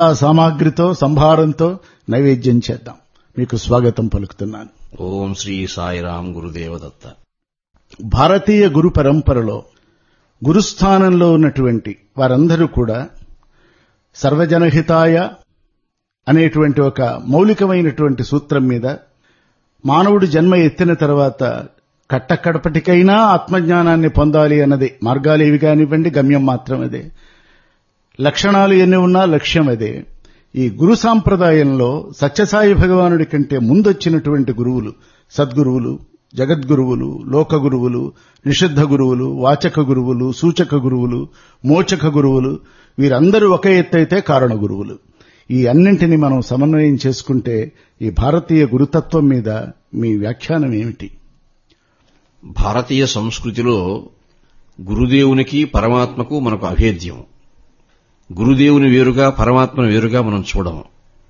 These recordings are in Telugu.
ఆ సామాగ్రితో సంభారంతో నైవేద్యం చేద్దాం మీకు స్వాగతం పలుకుతున్నాను ఓం శ్రీ సాయిరాం గురుదేవదత్త భారతీయ గురు పరంపరలో గురుస్థానంలో ఉన్నటువంటి వారందరూ కూడా సర్వజనహితాయ అనేటువంటి ఒక మౌలికమైనటువంటి సూత్రం మీద మానవుడు జన్మ ఎత్తిన తర్వాత కట్టకడపటికైనా ఆత్మజ్ఞానాన్ని పొందాలి అన్నది మార్గాలు ఏవి కానివ్వండి గమ్యం మాత్రం అదే లక్షణాలు ఎన్ని ఉన్నా లక్ష్యం అదే ఈ గురు సాంప్రదాయంలో సత్యసాయి భగవానుడి కంటే ముందొచ్చినటువంటి గురువులు సద్గురువులు జగద్గురువులు లోక గురువులు నిషిద్ధ గురువులు వాచక గురువులు సూచక గురువులు మోచక గురువులు వీరందరూ ఒక ఎత్తైతే కారణ గురువులు ఈ అన్నింటినీ మనం సమన్వయం చేసుకుంటే ఈ భారతీయ గురుతత్వం మీద మీ వ్యాఖ్యానం ఏమిటి భారతీయ సంస్కృతిలో గురుదేవునికి పరమాత్మకు మనకు అభేద్యం గురుదేవుని వేరుగా పరమాత్మను వేరుగా మనం చూడము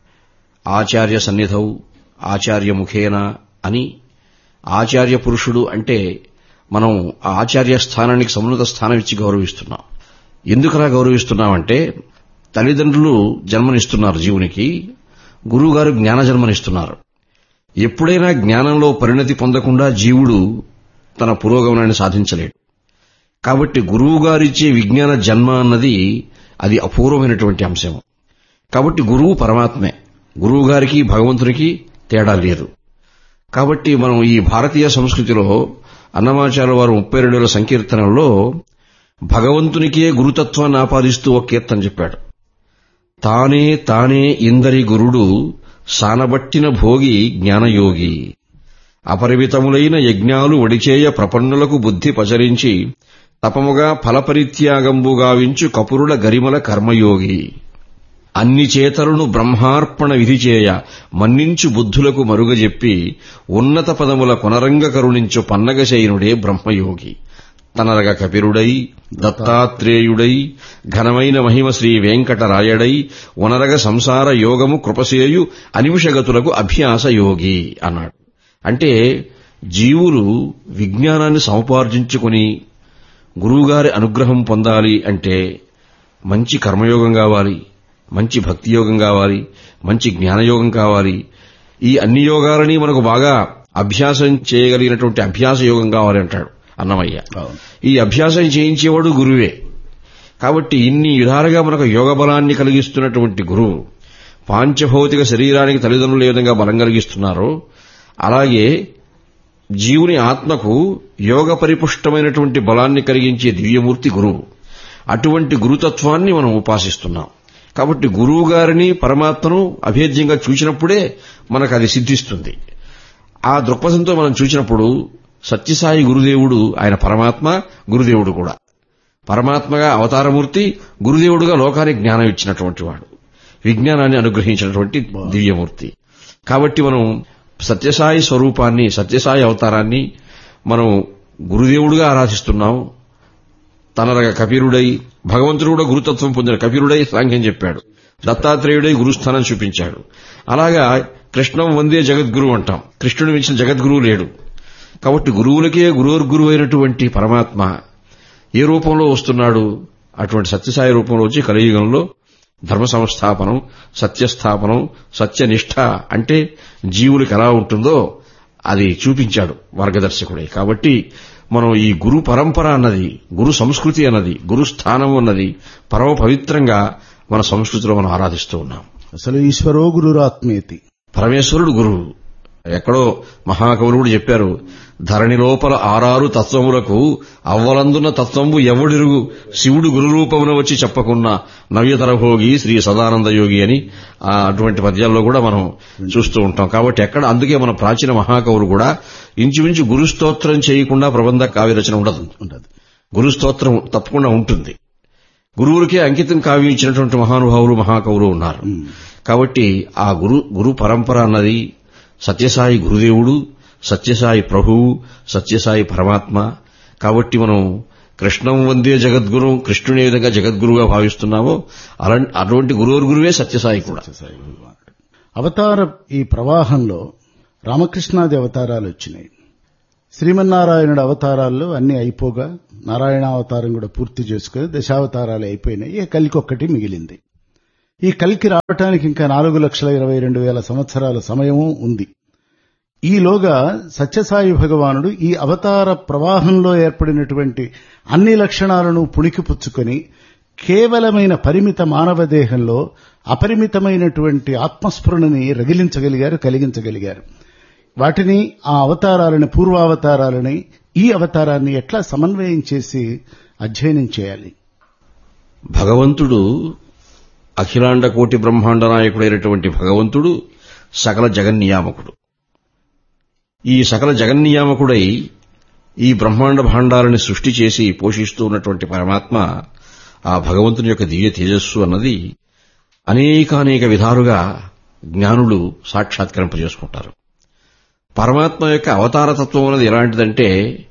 ఆచార్య సన్నిధౌ ఆచార్య ముఖేన అని ఆచార్య పురుషుడు అంటే మనం ఆ ఆచార్య స్థానానికి సమున్నత స్థానం ఇచ్చి గౌరవిస్తున్నాం ఎందుకలా గౌరవిస్తున్నామంటే తల్లిదండ్రులు జన్మనిస్తున్నారు జీవునికి గురువుగారు జ్ఞాన జన్మనిస్తున్నారు ఎప్పుడైనా జ్ఞానంలో పరిణతి పొందకుండా జీవుడు తన పురోగమనాన్ని సాధించలేడు కాబట్టి గురువుగారిచ్చే విజ్ఞాన జన్మ అన్నది అది అపూర్వమైనటువంటి అంశం కాబట్టి గురువు పరమాత్మే గురువుగారికి భగవంతునికి తేడా లేదు కాబట్టి మనం ఈ భారతీయ సంస్కృతిలో అన్నమాచార్య వారు ముప్పై రెండేళ్ల సంకీర్తనలో భగవంతునికే గురుతత్వాన్ని ఆపాదిస్తూ ఒక కీర్తన చెప్పాడు తానే తానే ఇందరి గురుడు సానబట్టిన భోగి జ్ఞానయోగి అపరిమితములైన యజ్ఞాలు వడిచేయ ప్రపన్నులకు బుద్ధి పచరించి తపముగా ఫలపరిత్యాగంబు గావించు కపురుల గరిమల కర్మయోగి అన్ని చేతలను బ్రహ్మార్పణ విధిచేయ మన్నించు బుద్ధులకు మరుగజెప్పి ఉన్నత పదముల కొనరంగ కరుణించు పన్నగశయనుడే బ్రహ్మయోగి తనరగ కపిరుడై దత్తాత్రేయుడై ఘనమైన మహిమ శ్రీ వెంకటరాయడై వనరగ సంసార యోగము కృపసేయు అనిమిషగతులకు అభ్యాస యోగి అన్నాడు అంటే జీవులు విజ్ఞానాన్ని సముపార్జించుకుని గురువుగారి అనుగ్రహం పొందాలి అంటే మంచి కర్మయోగం కావాలి మంచి భక్తి యోగం కావాలి మంచి జ్ఞానయోగం కావాలి ఈ అన్ని యోగాలని మనకు బాగా అభ్యాసం చేయగలిగినటువంటి అభ్యాస యోగం కావాలి అంటాడు అన్నమయ్య ఈ అభ్యాసం చేయించేవాడు గురువే కాబట్టి ఇన్ని విధాలుగా మనకు యోగ బలాన్ని కలిగిస్తున్నటువంటి గురువు పాంచభౌతిక శరీరానికి తల్లిదండ్రులు ఏ విధంగా బలం కలిగిస్తున్నారో అలాగే జీవుని ఆత్మకు యోగ పరిపుష్టమైనటువంటి బలాన్ని కలిగించే దివ్యమూర్తి గురువు అటువంటి గురుతత్వాన్ని మనం ఉపాసిస్తున్నాం కాబట్టి గురువు గారిని పరమాత్మను అభేద్యంగా చూసినప్పుడే మనకు అది సిద్ధిస్తుంది ఆ దృక్పథంతో మనం చూసినప్పుడు సత్యసాయి గురుదేవుడు ఆయన పరమాత్మ గురుదేవుడు కూడా పరమాత్మగా అవతారమూర్తి గురుదేవుడుగా లోకానికి జ్ఞానం ఇచ్చినటువంటి వాడు విజ్ఞానాన్ని అనుగ్రహించినటువంటి దివ్యమూర్తి కాబట్టి మనం సత్యసాయి స్వరూపాన్ని సత్యసాయి అవతారాన్ని మనం గురుదేవుడుగా ఆరాధిస్తున్నాం తనరగ కపిరుడై భగవంతుడు కూడా గురుతత్వం పొందిన కపిరుడై సాంఖ్యం చెప్పాడు దత్తాత్రేయుడై గురుస్థానం చూపించాడు అలాగా కృష్ణం వందే జగద్గురు అంటాం కృష్ణుడు మించిన జగద్గురువు లేడు కాబట్టి గురువులకే గురువుర్గురు అయినటువంటి పరమాత్మ ఏ రూపంలో వస్తున్నాడు అటువంటి సత్యసాయి రూపంలో వచ్చి కలియుగంలో ధర్మ సంస్థాపనం సత్యస్థాపనం సత్యనిష్ట అంటే జీవులకు ఎలా ఉంటుందో అది చూపించాడు మార్గదర్శకుడే కాబట్టి మనం ఈ గురు పరంపర అన్నది గురు సంస్కృతి అన్నది గురు స్థానం అన్నది పరమ పవిత్రంగా మన సంస్కృతిలో మనం ఆరాధిస్తూ ఉన్నాం అసలు ఈశ్వరో గురురాత్మేతి పరమేశ్వరుడు గురువు ఎక్కడో మహాకవులు కూడా చెప్పారు ధరణి లోపల ఆరారు తత్వములకు అవ్వలందున్న తత్వంబు ఎవడిరుగు శివుడు గురురూపమున వచ్చి చెప్పకున్న నవ్యతర భోగి శ్రీ సదానంద యోగి అని ఆ అటువంటి పద్యాల్లో కూడా మనం చూస్తూ ఉంటాం కాబట్టి ఎక్కడ అందుకే మన ప్రాచీన మహాకవులు కూడా ఇంచుమించు గురుస్తోత్రం చేయకుండా ప్రబంధ కావ్య రచన ఉండదు ఉండదు గురుస్తోత్రం తప్పకుండా ఉంటుంది గురువులకే అంకితం కావ్యం ఇచ్చినటువంటి మహానుభావులు మహాకవులు ఉన్నారు కాబట్టి ఆ గురు గురు పరంపర అన్నది సత్యసాయి గురుదేవుడు సత్యసాయి ప్రభువు సత్యసాయి పరమాత్మ కాబట్టి మనం కృష్ణం వందే జగద్గురు కృష్ణుని ఏ విధంగా జగద్గురుగా భావిస్తున్నామో అలా అటువంటి గురువురు గురువే సత్యసాయి కూడా సత్యసాయి భగవానుడు అవతార ఈ ప్రవాహంలో రామకృష్ణాది అవతారాలు వచ్చినాయి శ్రీమన్నారాయణుడు అవతారాల్లో అన్ని అయిపోగా నారాయణ అవతారం కూడా పూర్తి చేసుకుని దశావతారాలు అయిపోయినాయి ఏ కలికొక్కటి మిగిలింది ఈ కల్కి రావటానికి ఇంకా నాలుగు లక్షల ఇరవై రెండు వేల సంవత్సరాల సమయము ఉంది ఈలోగా సత్యసాయి భగవానుడు ఈ అవతార ప్రవాహంలో ఏర్పడినటువంటి అన్ని లక్షణాలను పుణికిపుచ్చుకొని కేవలమైన పరిమిత మానవ దేహంలో అపరిమితమైనటువంటి ఆత్మస్ఫురణని రగిలించగలిగారు కలిగించగలిగారు వాటిని ఆ అవతారాలని పూర్వావతారాలని ఈ అవతారాన్ని ఎట్లా సమన్వయం చేసి అధ్యయనం చేయాలి భగవంతుడు అఖిలాండ కోటి బ్రహ్మాండ నాయకుడైనటువంటి భగవంతుడు సకల జగన్నియామకుడు ఈ సకల జగన్నియామకుడై ఈ బ్రహ్మాండ భాండాలని సృష్టి చేసి పోషిస్తూ ఉన్నటువంటి పరమాత్మ ఆ భగవంతుని యొక్క దివ్య తేజస్సు అన్నది అనేకానేక విధాలుగా జ్ఞానులు సాక్షాత్కరింపజేసుకుంటారు పరమాత్మ యొక్క అవతారతత్వం అన్నది ఎలాంటిదంటే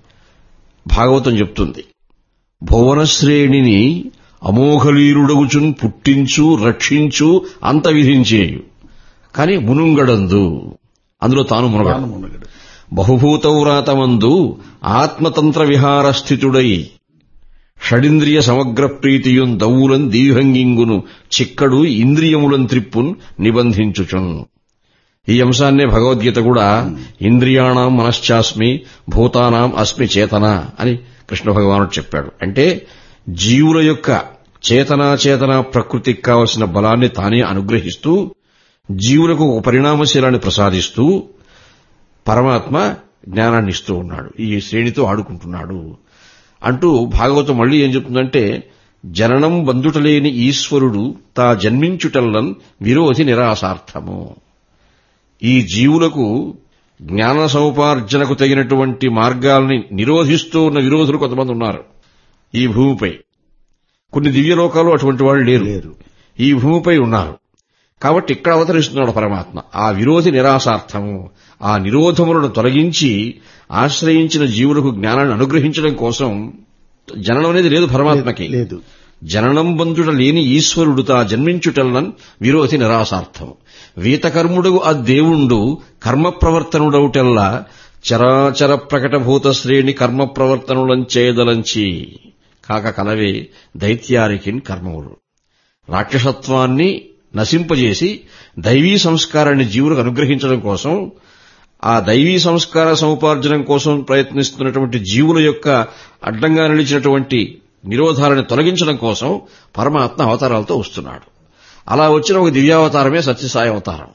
భాగవతం చెప్తుంది భువనశ్రేణిని అమోఘలీరుడగుచున్ పుట్టించు రక్షించు అంత విధించేయు కాని మునుంగడందు అందులో తాను మునగడు మునగడు బహుభూతవ్రాతమందు ఆత్మతంత్ర విహార స్థితుడై షడింద్రియ సమగ్ర ప్రీతియున్ దవ్వులన్ దీర్ఘంగింగును చిక్కడు ఇంద్రియములన్ త్రిప్పున్ నిబంధించుచున్ ఈ అంశాన్నే భగవద్గీత కూడా ఇంద్రియాణం మనశ్చాస్మి భూతానాం అస్మి చేతన అని కృష్ణ భగవానుడు చెప్పాడు అంటే జీవుల యొక్క చేతనాచేతన ప్రకృతికి కావలసిన బలాన్ని తానే అనుగ్రహిస్తూ జీవులకు ఒక పరిణామశీలాన్ని ప్రసాదిస్తూ పరమాత్మ జ్ఞానాన్ని ఇస్తూ ఉన్నాడు ఈ శ్రేణితో ఆడుకుంటున్నాడు అంటూ భాగవతం మళ్ళీ ఏం చెప్తుందంటే జననం బంధుటలేని ఈశ్వరుడు తా జన్మించుటల్లన్ విరోధి నిరాసార్థము ఈ జీవులకు జ్ఞాన సముపార్జనకు తగినటువంటి మార్గాల్ని నిరోధిస్తూ ఉన్న విరోధులు కొంతమంది ఉన్నారు ఈ భూమిపై కొన్ని దివ్యలోకాలు అటువంటి వాళ్ళు లేరు లేరు ఈ భూమిపై ఉన్నారు కాబట్టి ఇక్కడ అవతరిస్తున్నాడు పరమాత్మ ఆ విరోధి నిరాసార్థము ఆ నిరోధములను తొలగించి ఆశ్రయించిన జీవులకు జ్ఞానాన్ని అనుగ్రహించడం కోసం జననం అనేది లేదు పరమాత్మకి లేదు జననం బంధుడ లేని ఈశ్వరుడు తా జన్మించుటల్లన్ విరోధి నిరాసార్థం వీతకర్ముడు ఆ దేవుండు కర్మ ప్రవర్తనుడవుటెల్లా చరాచర ప్రకటభూత శ్రేణి కర్మ ప్రవర్తనులంచేదలంచి కాక కలవే దైత్యారికిన్ కర్మములు రాక్షసత్వాన్ని నశింపజేసి దైవీ సంస్కారాన్ని జీవులకు అనుగ్రహించడం కోసం ఆ దైవీ సంస్కార సముపార్జనం కోసం ప్రయత్నిస్తున్నటువంటి జీవుల యొక్క అడ్డంగా నిలిచినటువంటి నిరోధాలను తొలగించడం కోసం పరమాత్మ అవతారాలతో వస్తున్నాడు అలా వచ్చిన ఒక దివ్యావతారమే సత్యసాయి అవతారం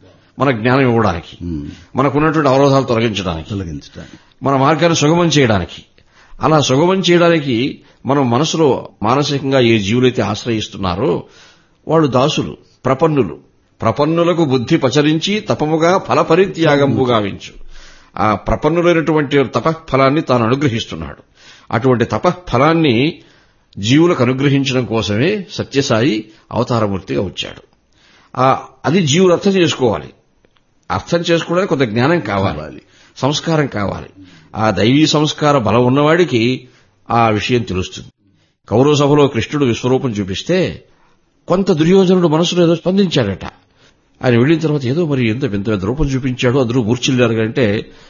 మన జ్ఞానం ఇవ్వడానికి మనకున్నటువంటి అవరోధాలు తొలగించడానికి తొలగించడానికి మన మార్గాన్ని సుగమం చేయడానికి అలా సుగమం చేయడానికి మనం మనసులో మానసికంగా ఏ జీవులైతే ఆశ్రయిస్తున్నారో వాళ్ళు దాసులు ప్రపన్నులు ప్రపన్నులకు బుద్ధి పచరించి తపముగా ఫలపరిత్యాగంబు గావించు ఆ ప్రపన్నులైనటువంటి తపఫలాన్ని తాను అనుగ్రహిస్తున్నాడు అటువంటి తపఫలాన్ని జీవులకు అనుగ్రహించడం కోసమే సత్యసాయి అవతారమూర్తిగా వచ్చాడు ఆ అది జీవులు అర్థం చేసుకోవాలి అర్థం చేసుకోవడానికి కొంత జ్ఞానం కావాలి సంస్కారం కావాలి ఆ దైవీ సంస్కార బలం ఉన్నవాడికి ఆ విషయం తెలుస్తుంది కౌరవ సభలో కృష్ణుడు విశ్వరూపం చూపిస్తే కొంత దుర్యోధనుడు మనసులో ఏదో స్పందించాడట ఆయన వెళ్ళిన తర్వాత ఏదో మరి ఎంత వింత వింత రూపం చూపించాడు అందరూ మూర్చిల్లారు అంటే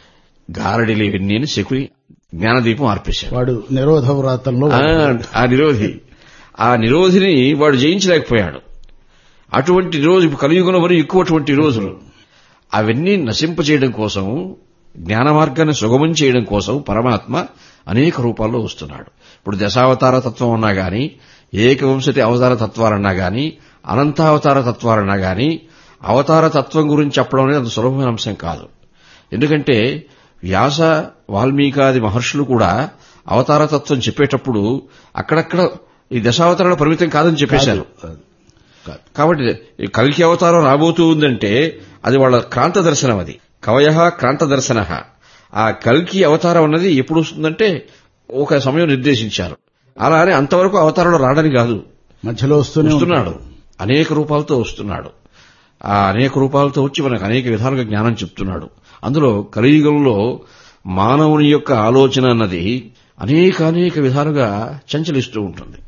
గారడిలే ఇవన్నీ అని శకుని జ్ఞానదీపం ఆర్పేశాడు వాడు నిరోధ వ్రాతంలో ఆ, ఆ నిరోధి ఆ నిరోధిని వాడు జయించలేకపోయాడు అటువంటి నిరోధి ఇప్పుడు కలియుగంలో మరి ఎక్కువటువంటి రోజులు అవన్నీ నశింపచేయడం కోసం జ్ఞాన మార్గాన్ని సుగమం చేయడం కోసం పరమాత్మ అనేక రూపాల్లో వస్తున్నాడు ఇప్పుడు దశావతార తత్వం అన్నా గాని ఏకవంశతి అవతార తత్వాలన్నా గాని అనంతావతార తత్వాలన్నా గాని అవతార తత్వం గురించి చెప్పడం అనేది అంత సులభమైన అంశం కాదు ఎందుకంటే వ్యాస వాల్మీకాది మహర్షులు కూడా అవతార తత్వం చెప్పేటప్పుడు అక్కడక్కడ ఈ దశావతారాల పరిమితం కాదని చెప్పేశారు కాదు. కాదు. కాబట్టి ఈ కల్కి అవతారం రాబోతూ ఉందంటే అది వాళ్ళ క్రాంత దర్శనం అది కవయ క్రాంత దర్శన ఆ కల్కి అవతారం అన్నది ఎప్పుడు వస్తుందంటే ఒక సమయం నిర్దేశించారు అలా అని అంతవరకు అవతారంలో రావడానికి కాదు మధ్యలో వస్తూనే వస్తున్నాడు అనేక రూపాలతో వస్తున్నాడు ఆ అనేక రూపాలతో వచ్చి మనకు అనేక విధాలుగా జ్ఞానం చెప్తున్నాడు అందులో కలియుగంలో మానవుని యొక్క ఆలోచన అన్నది అనేక అనేక విధాలుగా చంచలిస్తూ ఉంటుంది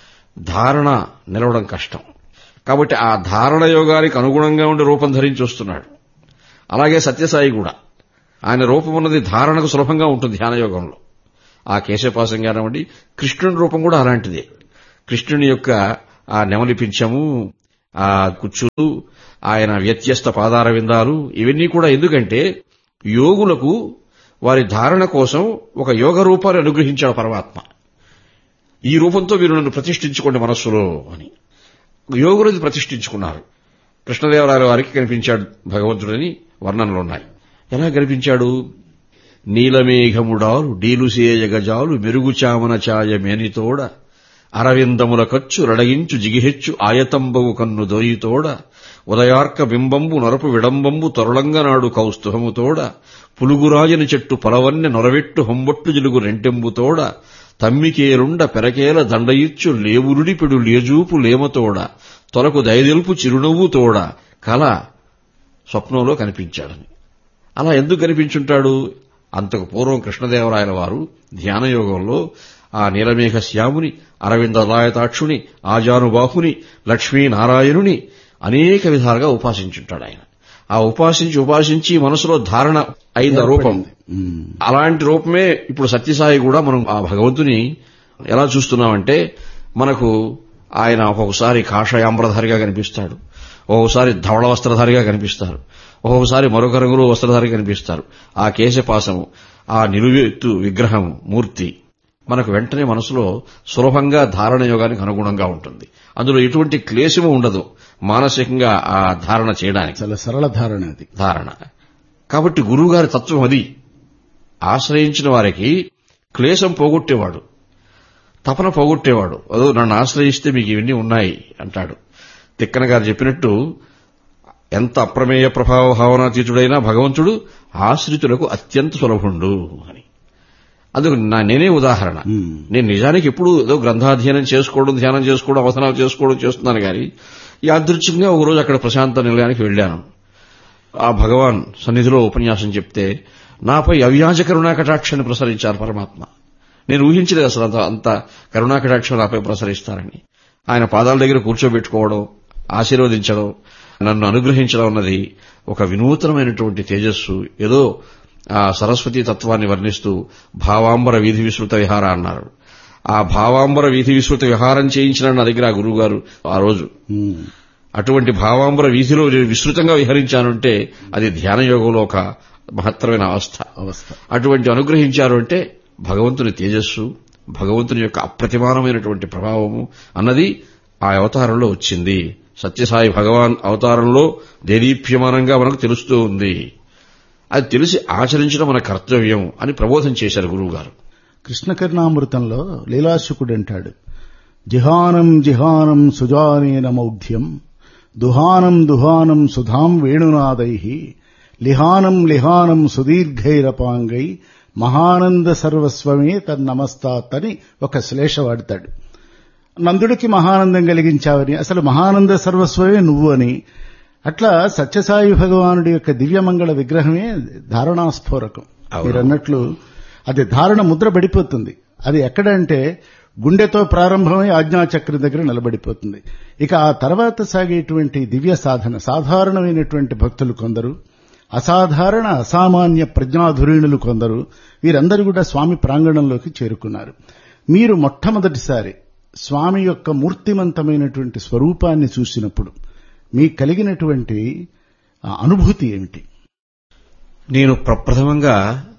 ధారణ నిలవడం కష్టం కాబట్టి ఆ ధారణ యోగానికి అనుగుణంగా ఉండే రూపం ధరించి వస్తున్నాడు అలాగే సత్యసాయి కూడా ఆయన రూపం ఉన్నది ధారణకు సులభంగా ఉంటుంది ధ్యానయోగంలో ఆ కేశపాసం కానివ్వండి కృష్ణుని రూపం కూడా అలాంటిదే కృష్ణుని యొక్క ఆ నెమలి పింఛము ఆ కుచ్చులు ఆయన వ్యత్యస్త పాదార విందాలు ఇవన్నీ కూడా ఎందుకంటే యోగులకు వారి ధారణ కోసం ఒక యోగ రూపాన్ని అనుగ్రహించాడు పరమాత్మ ఈ రూపంతో మీరు నన్ను ప్రతిష్ఠించుకోండి మనస్సులో అని యోగులది ప్రతిష్ఠించుకున్నారు కృష్ణదేవరాయల వారికి కనిపించాడు భగవంతుడని వర్ణనలు ఉన్నాయి ఎలా కనిపించాడు నీలమేఘముడాలు డీలుసేయ గజాలు మెరుగుచామన ఛాయ మేనితోడ అరవిందముల ఖర్చు రడగించు జిగిహెచ్చు ఆయతంబవు కన్ను దొరితోడ ఉదయార్క బింబంబు నరపు విడంబంబు తొరళంగనాడు కౌస్తుహముతోడ పులుగురాజని చెట్టు పలవన్నె నొరవెట్టు హొంబొట్టు జిలుగు రెంటెంబుతోడ తమ్మికేలుండ పెరకేల దండయిచ్చు లేవురుడిపిడు లేజూపు లేమతోడ తొలకు దయదెల్పు చిరునవ్వుతోడ కల స్వప్నంలో కనిపించాడని అలా ఎందుకు కనిపించుంటాడు అంతకు పూర్వం కృష్ణదేవరాయల వారు ధ్యానయోగంలో ఆ నీలమేఘ శ్యాముని అరవిందలాయతాక్షుని ఆజానుబాహుని లక్ష్మీనారాయణుని అనేక విధాలుగా ఉపాసించుంటాడు ఆయన ఆ ఉపాసించి ఉపాసించి మనసులో ధారణ అయింది ఆ రూపం ఉమ్. అలాంటి రూపమే ఇప్పుడు సత్యసాయి కూడా మనం ఆ భగవంతుని ఎలా చూస్తున్నామంటే మనకు ఆయన ఒక్కొక్కసారి కాషాయాంబరధారిగా కనిపిస్తాడు ఒక్కొక్కసారి ధవళ వస్త్రధారిగా కనిపిస్తారు ఒక్కొక్కసారి మరొక రంగులో వస్త్రధారిగా కనిపిస్తారు ఆ కేశపాసము ఆ నిలువెత్తు విగ్రహం మూర్తి మనకు వెంటనే మనసులో సులభంగా ధారణ యోగానికి అనుగుణంగా ఉంటుంది అందులో ఎటువంటి క్లేశము ఉండదు మానసికంగా ఆ ధారణ చేయడానికి చాలా సరళ ధారణ అది ధారణ కాబట్టి గురువుగారి తత్వం అది ఆశ్రయించిన వారికి క్లేశం పోగొట్టేవాడు తపన పోగొట్టేవాడు అదో నన్ను ఆశ్రయిస్తే మీకు ఇవన్నీ ఉన్నాయి అంటాడు తిక్కన గారు చెప్పినట్టు ఎంత అప్రమేయ ప్రభావ భావనాతీతుడైనా భగవంతుడు ఆశ్రితులకు అత్యంత సులభుండు అని అందుకు నా నేనే ఉదాహరణ ఉమ్. నేను నిజానికి ఎప్పుడు ఏదో గ్రంథాధ్యయనం చేసుకోవడం ధ్యానం చేసుకోవడం అవసరాలు చేసుకోవడం చేస్తున్నాను కానీ యాదృచ్ఛికంగా ఒక రోజు అక్కడ ప్రశాంత నిలయానికి వెళ్ళాను ఆ భగవాన్ సన్నిధిలో ఉపన్యాసం చెప్తే నాపై అవ్యాజ కరుణా కటాక్షాన్ని ప్రసరించారు పరమాత్మ నేను ఊహించలేదు అసలు అంత అంత కరుణా కటాక్షం నాపై ప్రసరిస్తారని ఆయన పాదాల దగ్గర కూర్చోబెట్టుకోవడం ఆశీర్వదించడం నన్ను అనుగ్రహించడం అన్నది ఒక వినూతనమైనటువంటి తేజస్సు ఏదో ఆ సరస్వతీ తత్వాన్ని వర్ణిస్తూ భావాంబర వీధి విస్తృత విహార అన్నారు ఆ భావాంబర వీధి విస్తృత విహారం చేయించిన నా దగ్గర ఆ గురువు గారు ఆ రోజు ఉమ్. అటువంటి భావాంబర వీధిలో నేను విస్తృతంగా విహరించానంటే అది ధ్యాన యోగంలో ఒక మహత్తరమైన అవస్థ అవస్థ అటువంటి అనుగ్రహించారు అంటే భగవంతుని తేజస్సు భగవంతుని యొక్క అప్రతిమానమైనటువంటి ప్రభావము అన్నది ఆ అవతారంలో వచ్చింది సత్యసాయి భగవాన్ అవతారంలో దేదీప్యమానంగా మనకు తెలుస్తూ ఉంది అది తెలిసి ఆచరించడం మన కర్తవ్యం అని ప్రబోధం చేశారు గురువుగారు కృష్ణకర్ణామృతంలో లీలాశుకుడు అంటాడు జిహానం జిహానం సుజానేన మౌఢ్యం దుహానం దుహానం సుధాం వేణునాదై లిహానం లిహానం సుదీర్ఘైరపాంగై మహానంద సర్వస్వమే తన్నమస్తాత్ అని ఒక శ్లేష వాడతాడు నందుడికి మహానందం కలిగించావని అసలు మహానంద సర్వస్వమే నువ్వు అని అట్లా సత్యసాయి భగవానుడి యొక్క దివ్యమంగళ విగ్రహమే ధారణాస్ఫోరకం అవును. మీరు అన్నట్లు అది ధారణ ముద్ర పడిపోతుంది అది ఎక్కడంటే గుండెతో ప్రారంభమై ఆజ్ఞాచక్రం దగ్గర నిలబడిపోతుంది ఇక ఆ తర్వాత సాగేటువంటి దివ్య సాధన సాధారణమైనటువంటి భక్తులు కొందరు అసాధారణ అసామాన్య ప్రజ్ఞాధురీణులు కొందరు వీరందరూ కూడా స్వామి ప్రాంగణంలోకి చేరుకున్నారు మీరు మొట్టమొదటిసారి స్వామి యొక్క మూర్తిమంతమైనటువంటి స్వరూపాన్ని చూసినప్పుడు మీకు కలిగినటువంటి ఆ అనుభూతి ఏమిటి నేను ప్రప్రథమంగా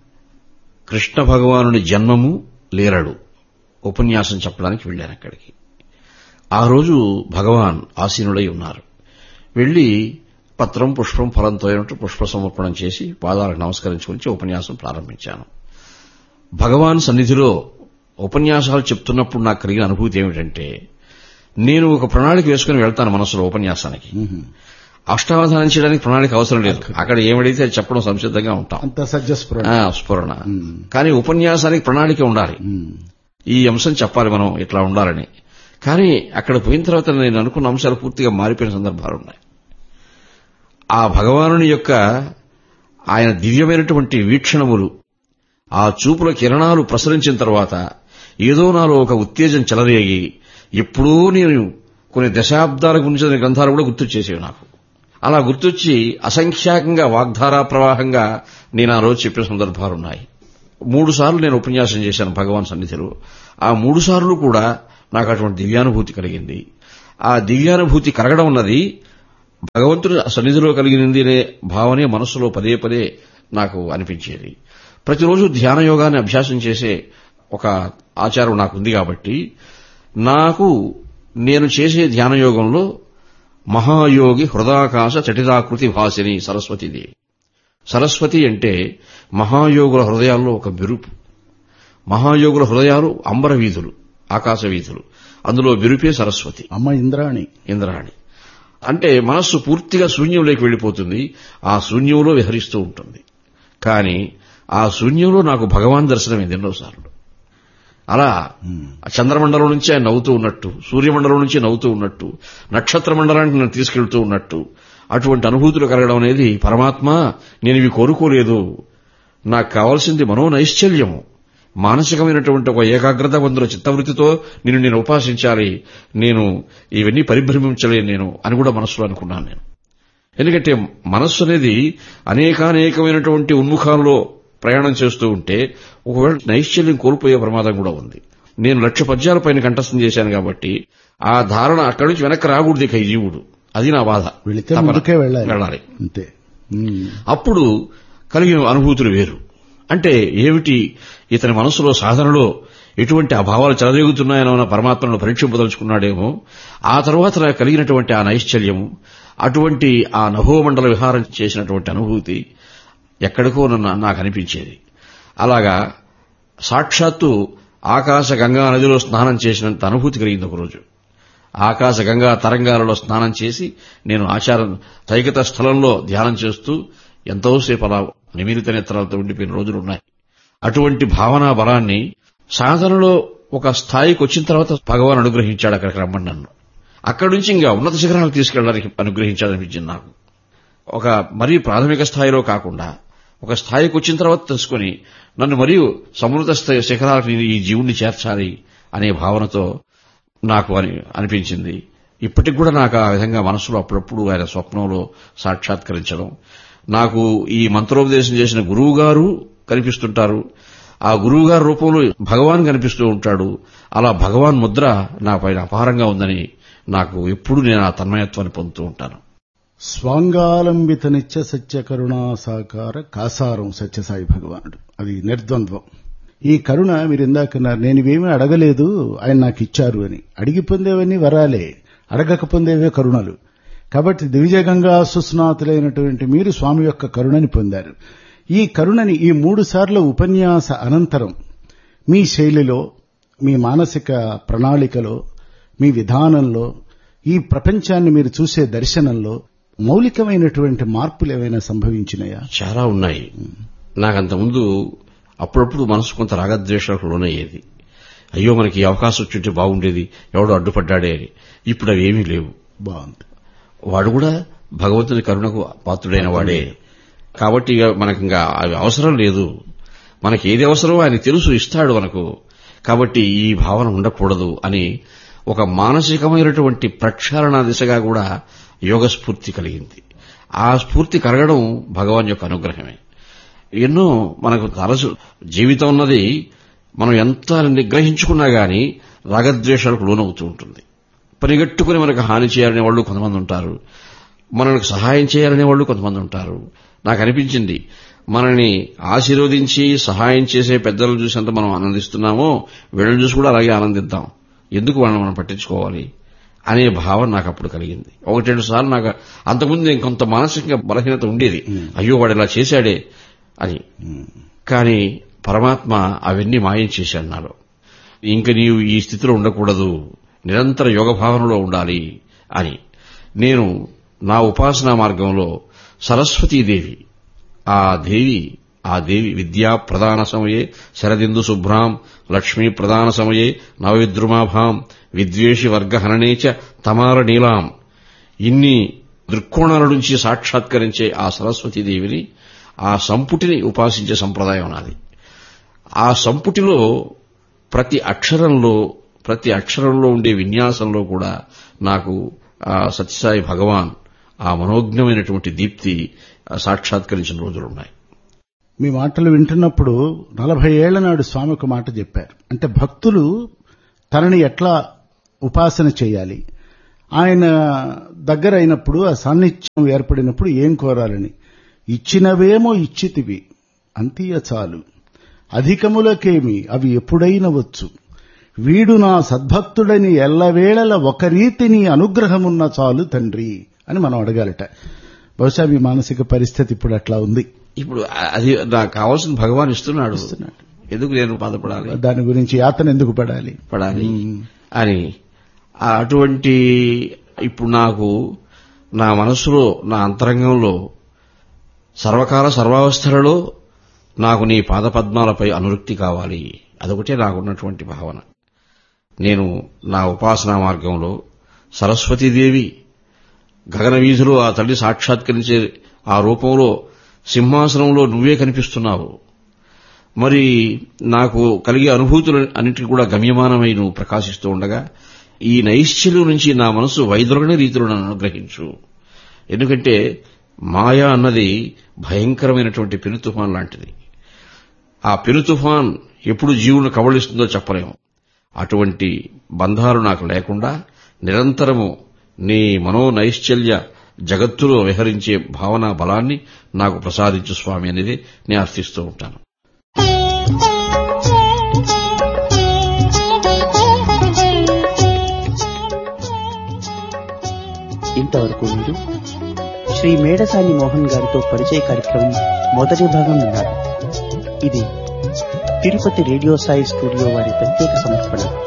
కృష్ణ భగవానుని జన్మము లేరడు ఉపన్యాసం చెప్పడానికి వెళ్ళాను అక్కడికి ఆ రోజు భగవాన్ ఆసీనుడై ఉన్నారు వెళ్లి పత్రం పుష్పం ఫలంతో అయినట్టు పుష్ప సమర్పణం చేసి పాదాలకు నమస్కరించుకుని ఉపన్యాసం ప్రారంభించాను భగవాన్ సన్నిధిలో ఉపన్యాసాలు చెప్తున్నప్పుడు నాకు కలిగిన అనుభూతి ఏమిటంటే నేను ఒక ప్రణాళిక వేసుకుని వెళ్తాను మనసులో ఉపన్యాసానికి అష్టావధానం చేయడానికి ప్రణాళిక అవసరం లేదు అక్కడ ఏమడిగితే అది చెప్పడం సంసిద్ధంగా ఉంటాం అంత సజ్జస్ఫురణ ఆ, స్ఫురణ కానీ ఉపన్యాసానికి ప్రణాళిక ఉండాలి ఉమ్. ఈ అంశం చెప్పాలి మనం ఇట్లా ఉండాలని కానీ అక్కడ పోయిన తర్వాత నేను అనుకున్న అంశాలు పూర్తిగా మారిపోయిన సందర్భాలు ఉన్నాయి ఆ భగవానుని యొక్క ఆయన దివ్యమైనటువంటి వీక్షణములు ఆ చూపుల కిరణాలు ప్రసరించిన తర్వాత ఏదో నాలో ఒక ఉత్తేజం చెలరేగి ఎప్పుడూ నేను కొన్ని దశాబ్దాల గురించి చదివిన గ్రంథాలు కూడా గుర్తు చేసేవి నాకు అలా గుర్తొచ్చి అసంఖ్యాకంగా వాగ్ధారా ప్రవాహంగా నేను ఆ రోజు చెప్పిన సందర్భాలున్నాయి మూడు సార్లు నేను ఉపన్యాసం చేశాను భగవాన్ సన్నిధిలో ఆ మూడు సార్లు కూడా నాకు అటువంటి దివ్యానుభూతి కలిగింది ఆ దివ్యానుభూతి కలగడం ఉన్నది భగవంతుడి సన్నిధిలో కలిగినది అనే భావనే మనస్సులో పదే పదే నాకు అనిపించేది ప్రతిరోజు ధ్యాన యోగాన్ని అభ్యాసం చేసే ఒక ఆచారం నాకు ఉంది కాబట్టి నాకు నేను చేసే ధ్యాన యోగంలో మహాయోగి హృదాకాశ చటితాకృతి భాసిని సరస్వతిదేవి సరస్వతి అంటే మహాయోగుల హృదయాల్లో ఒక మెరుపు మహాయోగుల హృదయాలు అంబర వీధులు ఆకాశ వీధులు అందులో మెరుపే సరస్వతి అమ్మ ఇంద్రాణి ఇంద్రాణి అంటే మనస్సు పూర్తిగా శూన్యంలోకి వెళ్ళిపోతుంది ఆ శూన్యంలో విహరిస్తూ ఉంటుంది కానీ ఆ శూన్యంలో నాకు భగవాన్ దర్శనమైంది ఎన్నోసార్లు అలా చంద్రమండలం నుంచి ఆయన నవ్వుతూ ఉన్నట్టు సూర్యమండలం నుంచి నవ్వుతూ ఉన్నట్టు నక్షత్ర మండలానికి నన్ను తీసుకెళ్తూ ఉన్నట్టు అటువంటి అనుభూతులు కలగడం అనేది పరమాత్మ నేను ఇవి కోరుకోలేదు నాకు కావాల్సింది మనోనైశ్చల్యము మానసికమైనటువంటి ఒక ఏకాగ్రత పొందిన చిత్తవృత్తితో నిన్ను నేను ఉపాసించాలి నేను ఇవన్నీ పరిభ్రమించలేను నేను అని కూడా మనసులో అనుకున్నాను నేను ఎందుకంటే మనస్సు అనేది అనేకానేకమైనటువంటి ఉన్ముఖాల్లో ప్రయాణం చేస్తూ ఉంటే ఒకవేళ నైశ్చల్యం కోల్పోయే ప్రమాదం కూడా ఉంది నేను లక్ష పద్యాల పైన కంఠస్థం చేశాను కాబట్టి ఆ ధారణ అక్కడి నుంచి వెనక్కి రాకూడదు ఇక ఈ జీవుడు అది నా బాధ వెళితే తపన. ముందుకే వెళ్ళాలి వెళ్ళాలి అంతే ఉమ్. అప్పుడు కలిగిన అనుభూతులు వేరు అంటే ఏమిటి ఇతని మనసులో సాధనలో ఎటువంటి అభావాలు చెలరేగుతున్నాయనో అన్న పరమాత్మను పరీక్షింపదలుచుకున్నాడేమో ఆ తర్వాత నాకు కలిగినటువంటి ఆ నైశ్చల్యము అటువంటి ఆ నభోమండల విహారం చేసినటువంటి అనుభూతి ఎక్కడికో నన్ను నాకు అనిపించేది అలాగా సాక్షాత్తు ఆకాశ గంగా నదిలో స్నానం చేసినంత అనుభూతి కలిగింది ఒకరోజు ఆకాశ గంగా తరంగాలలో స్నానం చేసి నేను ఆచారం తైగత స్థలంలో ధ్యానం చేస్తూ ఎంతోసేపు అలా నిమిలిత నేత్రాలతో ఉండిపోయిన రోజులున్నాయి అటువంటి భావనా బలాన్ని సాధనలో ఒక స్థాయికి వచ్చిన తర్వాత భగవాన్ అనుగ్రహించాడు అక్కడికి రమ్మని నన్ను అక్కడి నుంచి ఇంకా ఉన్నత శిఖరాలకు తీసుకెళ్ళడానికి అనుగ్రహించాలనిపించింది నాకు ఒక మరీ ప్రాథమిక స్థాయిలో కాకుండా ఒక స్థాయికి వచ్చిన తర్వాత తెలుసుకొని నన్ను మరియు సమృద్ధ స్థాయి శిఖరాలకు ఈ జీవుణ్ణి చేర్చాలి అనే భావనతో నాకు అని అనిపించింది ఇప్పటికి కూడా నాకు ఆ విధంగా మనసులో అప్పుడప్పుడు ఆయన స్వప్నంలో సాక్షాత్కరించడం నాకు ఈ మంత్రోపదేశం చేసిన గురువు గారు కనిపిస్తుంటారు ఆ గురువు గారి రూపంలో భగవాన్ కనిపిస్తూ ఉంటాడు అలా భగవాన్ ముద్ర నా పైన అపారంగా ఉందని నాకు ఎప్పుడు నేను ఆ తన్మయత్వాన్ని పొందుతూ ఉంటాను స్వాంగాలంబిత నిత్య సత్య కరుణా సాకార కాసారం సత్యసాయి భగవానుడు అది నిర్ద్వంద్వం ఈ కరుణ మీరు ఇందాకన్నారు నేను ఇవేమీ అడగలేదు ఆయన నాకు ఇచ్చారు అని అడిగి పొందేవన్నీ వరాలే అడగక పొందేవే కరుణలు కాబట్టి దివిజగంగా సుస్నాతులైనటువంటి మీరు స్వామి యొక్క కరుణని పొందారు ఈ కరుణని ఈ మూడు సార్ల ఉపన్యాస అనంతరం మీ శైలిలో మీ మానసిక ప్రణాళికలో మీ విధానంలో ఈ ప్రపంచాన్ని మీరు చూసే దర్శనంలో మౌలికమైనటువంటి మార్పులు ఏమైనా సంభవించినాయా చాలా ఉన్నాయి నాకంతకుముందు అప్పుడప్పుడు మనసు కొంత రాగద్వేషాలకు లోనయ్యేది అయ్యో మనకి ఈ అవకాశం వచ్చుంటే బాగుండేది ఎవడో అడ్డుపడ్డాడే అని ఇప్పుడు అవి ఏమీ లేవు బాగుంది వాడు కూడా భగవంతుని కరుణకు పాత్రుడైన వాడే కాబట్టి ఇక మనకి ఇంకా అవి అవసరం లేదు మనకి ఏది అవసరమో ఆయన తెలుసు ఇస్తాడు మనకు కాబట్టి ఈ భావన ఉండకూడదు అని ఒక మానసికమైనటువంటి ప్రక్షాళన దిశగా కూడా యోగ స్ఫూర్తి కలిగింది ఆ స్ఫూర్తి కలగడం భగవాన్ యొక్క అనుగ్రహమే ఎన్నో మనకు తరచు జీవితం ఉన్నది మనం ఎంత నిగ్రహించుకున్నా గాని రాగద్వేషాలకు లోనవుతూ ఉంటుంది పనిగట్టుకుని మనకు హాని చేయాలనే వాళ్ళు కొంతమంది ఉంటారు మనకు సహాయం చేయాలనే వాళ్ళు కొంతమంది ఉంటారు నాకు అనిపించింది మనని ఆశీర్వదించి సహాయం చేసే పెద్దలను చూసేంత మనం ఆనందిస్తున్నామో వీళ్ళని చూసి కూడా అలాగే ఆనందిద్దాం ఎందుకు వాళ్ళని మనం పట్టించుకోవాలి అనే భావన నాకు అప్పుడు కలిగింది ఒకటి రెండు సార్లు నాకు అంతకుముందు నేను కొంత మానసికంగా బలహీనత ఉండేది అయ్యో వాడు ఇలా చేశాడే అని కానీ పరమాత్మ అవన్నీ మాయం చేశాడు నాలో ఇంక నీవు ఈ స్థితిలో ఉండకూడదు నిరంతర యోగ భావనలో ఉండాలి అని నేను నా ఉపాసనా మార్గంలో సరస్వతీదేవి ఆ దేవి ఆ దేవి విద్యా ప్రధాన సమయే శరదిందు శుభ్రాం లక్ష్మీ ప్రధాన సమయే నవవిద్రుమాభాం విద్వేషి వర్గహననే చ తమార నీలాం ఇన్ని దృక్కోణాల నుంచి సాక్షాత్కరించే ఆ సరస్వతీదేవిని ఆ సంపుటిని ఉపాసించే సంప్రదాయం నాది ఆ సంపుటిలో ప్రతి అక్షరంలో ప్రతి అక్షరంలో ఉండే విన్యాసంలో కూడా నాకు ఆ సత్యసాయి భగవాన్ ఆ మనోజ్ఞమైనటువంటి దీప్తి ఆ సాక్షాత్కరించిన రోజులున్నాయి మీ మాటలు వింటున్నప్పుడు నలభై ఏళ్ల నాడు స్వామి ఒక మాట చెప్పారు అంటే భక్తులు తనని ఎట్లా ఉపాసన చేయాలి ఆయన దగ్గర అయినప్పుడు ఆ సాన్నిధ్యం ఏర్పడినప్పుడు ఏం కోరాలని ఇచ్చినవేమో ఇచ్చితివి అంతియ చాలు అధికములకేమి అవి ఎప్పుడైనా వచ్చు వీడు నా సద్భక్తుడని ఎల్లవేళల ఒక రీతిని అనుగ్రహమున్న చాలు తండ్రి అని మనం అడగాలట బహుశా మీ మానసిక పరిస్థితి ఇప్పుడు అట్లా ఉంది ఇప్పుడు అది నాకు కావాల్సిన భగవాన్ ఇస్తున్నాడు ఎందుకు నేను బాధపడాలి దాని గురించి యాతన ఎందుకు పడాలి పడాలి అని ఆ అటువంటి ఇప్పుడు నాకు నా మనసులో నా అంతరంగంలో సర్వకాల సర్వావస్థలలో నాకు నీ పాదపద్మాలపై అనురక్తి కావాలి అదొకటే నాకున్నటువంటి భావన నేను నా ఉపాసనా మార్గంలో సరస్వతీదేవి గగన వీధిలో ఆ తల్లి సాక్షాత్కరించే ఆ రూపంలో సింహాసనంలో నువ్వే కనిపిస్తున్నావు మరి నాకు కలిగే అనుభూతులు అన్నిటికీ కూడా గమ్యమానమై నువ్వు ప్రకాశిస్తూ ఉండగా ఈ నైశ్చల్యం నుంచి నా మనసు వైదొలగని రీతిలో నన్ను అనుగ్రహించు ఎందుకంటే మాయ అన్నది భయంకరమైనటువంటి పెను తుఫాన్ లాంటిది ఆ పెను తుఫాన్ ఎప్పుడు జీవులను కబళిస్తుందో చెప్పలేము అటువంటి బంధాలు నాకు లేకుండా నిరంతరము నీ మనోనైశ్చల్య జగత్తులో విహరించే భావనా బలాన్ని నాకు ప్రసాదించు స్వామి అనేది నేను అర్థిస్తూ ఉంటాను ఇంతవరకు మీరు శ్రీ మేడసాని మోహన్ గారితో పరిచయ కార్యక్రమం మొదటి భాగం విన్నారు ఇది తిరుపతి రేడియో సాయి స్టూడియో వారి ప్రత్యేక సమర్పణ